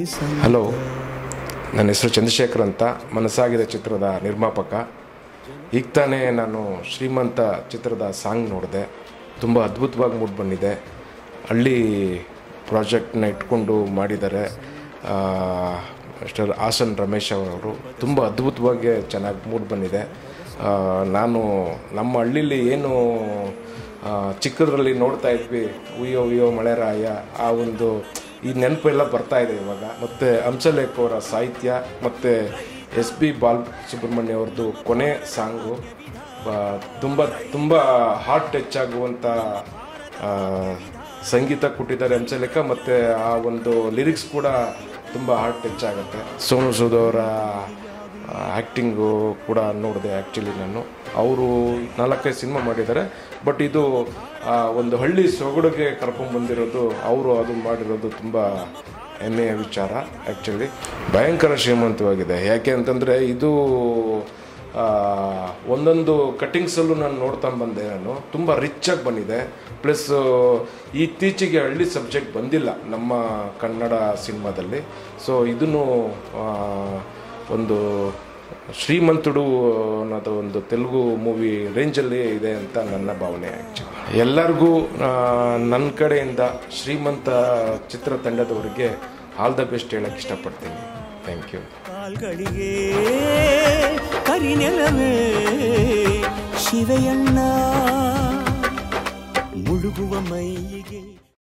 hello ನನ್ನ ಹೆಸರು ಚಂದ್ರಶೇಖರ್ ಅಂತ ಮನಸ್ಸಾಗಿದೆ ಚಿತ್ರದ ನಿರ್ಮಾಪಕ ಈಗ ತಾನೇ ನಾನು ಶ್ರೀಮಂತ ಚಿತ್ರದ ಸಾಂಗ್ ನೋಡಿದೆ ತುಂಬ ಅದ್ಭುತವಾಗಿ ಮೂಡಿ ಬಂದಿದೆ ಹಳ್ಳಿ ಪ್ರಾಜೆಕ್ಟ್ನ ಇಟ್ಕೊಂಡು ಮಾಡಿದ್ದಾರೆ ಮಿಸ್ಟರ್ ಹಾಸನ್ ರಮೇಶ್ ಅವರು ತುಂಬ ಅದ್ಭುತವಾಗಿ ಚೆನ್ನಾಗಿ ಮೂಡಿ ಬಂದಿದೆ ಆ, ನಾನು ನಮ್ಮ ಹಳ್ಳೀಲಿ ಏನು ಆ, ಚಿಕ್ಕದ್ರಲ್ಲಿ ನೋಡ್ತಾ ಇದ್ವಿ ಉಯ್ಯೋ ಉಯ್ಯೋ ಮಳೆರಾಯ ಆ ಒಂದು ಈ ನೆನಪೆಲ್ಲ ಬರ್ತಾ ಇದೆ ಇವಾಗ ಮತ್ತು ಹಂಸಲೇಖ ಅವರ ಸಾಹಿತ್ಯ ಮತ್ತು ಎಸ್ ಪಿ ಬಾಲ್ ಸುಬ್ರಹ್ಮಣ್ಯ ಅವ್ರದ್ದು ಕೊನೆ ಸಾಂಗು ತುಂಬ ತುಂಬ ಹಾರ್ಟ್ ಟಚ್ ಆಗುವಂಥ ಆ, ಸಂಗೀತ ಕೊಟ್ಟಿದ್ದಾರೆ ಹಂಸಲೇಖ ಮತ್ತು ಆ ಒಂದು ಲಿರಿಕ್ಸ್ ಕೂಡ ತುಂಬ ಹಾರ್ಟ್ ಟಚ್ ಆಗುತ್ತೆ ಸೋನು ಸೂದ್ ಅವರ ಆ್ಯಕ್ಟಿಂಗು ಕೂಡ ನೋಡಿದೆ ಆ್ಯಕ್ಚುಲಿ ನಾನು ಅವರು ನಾಲ್ಕೈದು ಸಿನಿಮಾ ಮಾಡಿದ್ದಾರೆ ಬಟ್ ಇದು ಆ, ಒಂದು ಹಳ್ಳಿ ಸೊಗಡಿಗೆ ಕರ್ಕೊಂಡ್ಬಂದಿರೋದು ಅವರು ಅದು ಮಾಡಿರೋದು ತುಂಬ ಹೆಮ್ಮೆಯ ವಿಚಾರ ಆ್ಯಕ್ಚುಲಿ ಭಯಂಕರ ಶ್ರೀಮಂತವಾಗಿದೆ ಯಾಕೆ ಅಂತಂದರೆ ಇದು ಆ, ಒಂದೊಂದು ಕಟ್ಟಿಂಗ್ಸಲ್ಲೂ ನಾನು ನೋಡ್ತಾ ಬಂದೆ ನಾನು ತುಂಬ ರಿಚಾಗಿ ಬಂದಿದೆ ಪ್ಲಸ್ ಇತ್ತೀಚೆಗೆ ಹಳ್ಳಿ ಸಬ್ಜೆಕ್ಟ್ ಬಂದಿಲ್ಲ ನಮ್ಮ ಕನ್ನಡ ಸಿನಿಮಾದಲ್ಲಿ ಸೊ ಇದನ್ನು ಆ, ಒಂದು ಶ್ರೀಮಂತುಡು ಅನ್ನೋದು ಒಂದು ತೆಲುಗು ಮೂವಿ ರೇಂಜಲ್ಲಿ ಇದೆ ಅಂತ ನನ್ನ ಭಾವನೆ ಆ್ಯಕ್ಚುಲಿ ಎಲ್ಲರಿಗೂ ಆ, ನನ್ನ ಕಡೆಯಿಂದ ಶ್ರೀಮಂತ ಚಿತ್ರತಂಡದವರಿಗೆ ಆಲ್ ದ ಬೆಸ್ಟ್ ಹೇಳಕ್ಕೆ ಇಷ್ಟಪಡ್ತೀನಿ ಥ್ಯಾಂಕ್ ಯು ಕಾಲ್ಗಳಿಗೆ ಕರಿನೆಲವೇ ಶಿವೆಯಣ್ಣ ಮುಳುಗುವ ಮೈಯಿಗೆ